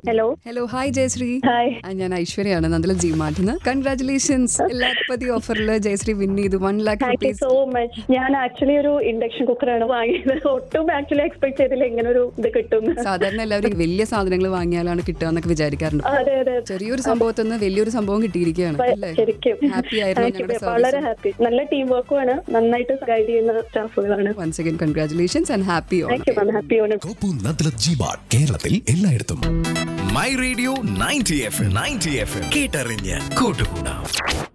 Hello hello hi Jayashree hi ah, ഞാൻ ഐശ്വര്യാണ് നന്ദല ജി മാറ്റുന്നത് കൺഗ്രാറ്റുലേഷൻസ് ലാഖ്പതി ഓഫറിൽ ജയശ്രീ വിൻ ചെയ്തു one lakh thank you rupees so much ഞാൻ ആക്ച്വലി ഒരു ഇൻഡക്ഷൻ കുക്കറാണ് വാങ്ങിയത് ഒട്ടും ആക്ച്വലി എക്സ്പെക്ട് ചെയ്തില്ല ഇങ്ങനെ ഒരു ഇത് കിട്ടും സാധാരണ എല്ലാവരും വലിയ സാധനങ്ങൾ വാങ്ങിയാലാണ് കിട്ടുക എന്നൊക്കെ വിചാരിക്കാറുണ്ട് അതെ അതെ ചെറിയൊരു സംഭവത്തിൽ നിന്ന് വലിയൊരു സംഭവം കിട്ടിയിരിക്കുകയാണ് അല്ലേ ശരിക്കും ഹാപ്പി ആയിരുന്നു Thank you. ഞങ്ങളുടെ വളരെ സർവീസ് ഹാപ്പി നല്ല ടീം വർക്കുമാണ് നന്നായിട്ട് ഗൈഡ് ചെയ്യുന്ന സ്റ്റാഫുകളാണ് once again congratulations and happy thank you ma'am happy Onam കോപ്പു നദ്ലത് ജിബാഡ് കേരളത്തിൽ എല്ലായിടത്തും my radio ninety F ninety F കേട്ടറിഞ്ഞ് കൂട്ടുകൂടാം